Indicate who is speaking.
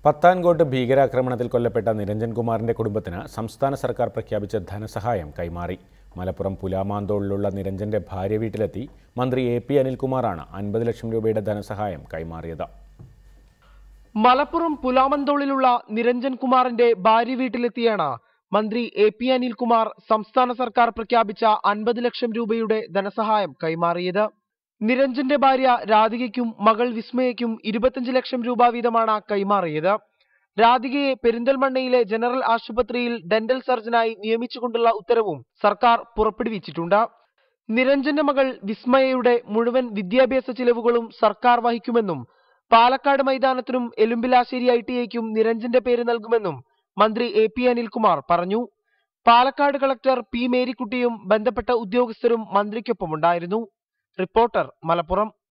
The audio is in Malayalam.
Speaker 1: പത്താൻകോട്ട് ഭീകരാക്രമണത്തിൽ കൊല്ലപ്പെട്ട നിരഞ്ജൻ കുമാറിന്റെ കുടുംബത്തിന് സംസ്ഥാന സർക്കാർ പ്രഖ്യാപിച്ച ധനസഹായം കൈമാറി മലപ്പുറം പുലാമാന്തോളിലുള്ള നിരഞ്ജന്റെ ഭാര്യ വീട്ടിലെത്തി മന്ത്രി എ പി അനിൽകുമാറാണ് അൻപത് ലക്ഷം രൂപയുടെ ധനസഹായം കൈമാറിയത്
Speaker 2: മലപ്പുറം പുലാമന്തോളിലുള്ള നിരഞ്ജൻ കുമാറിന്റെ ഭാര്യ വീട്ടിലെത്തിയാണ് മന്ത്രി എ പി അനിൽകുമാർ സംസ്ഥാന സർക്കാർ പ്രഖ്യാപിച്ച അൻപത് ലക്ഷം രൂപയുടെ ധനസഹായം കൈമാറിയത് നിരഞ്ജന്റെ ഭാര്യ രാധികയ്ക്കും മകൾ വിസ്മയയ്ക്കും ഇരുപത്തിയഞ്ച് ലക്ഷം രൂപ വീതമാണ് കൈമാറിയത് രാധികയെ പെരിന്തൽമണ്ണയിലെ ജനറൽ ആശുപത്രിയിൽ ഡെന്റൽ സർജനായി നിയമിച്ചുകൊണ്ടുള്ള ഉത്തരവും സർക്കാർ പുറപ്പെടുവിച്ചിട്ടുണ്ട് നിരഞ്ജന്റെ മകൾ വിസ്മയയുടെ മുഴുവൻ വിദ്യാഭ്യാസ ചിലവുകളും സർക്കാർ വഹിക്കുമെന്നും പാലക്കാട് മൈതാനത്തിനും എലുമ്പിലാശ്ശേരി ഐ ടി ഐക്കും നിരഞ്ജന്റെ പേര് നൽകുമെന്നും മന്ത്രി എ പി അനിൽകുമാർ പറഞ്ഞു പാലക്കാട് കളക്ടർ പി മേരിക്കുട്ടിയും ബന്ധപ്പെട്ട ഉദ്യോഗസ്ഥരും മന്ത്രിക്കൊപ്പമുണ്ടായിരുന്നു റിപ്പോർട്ടർ മലപ്പുറം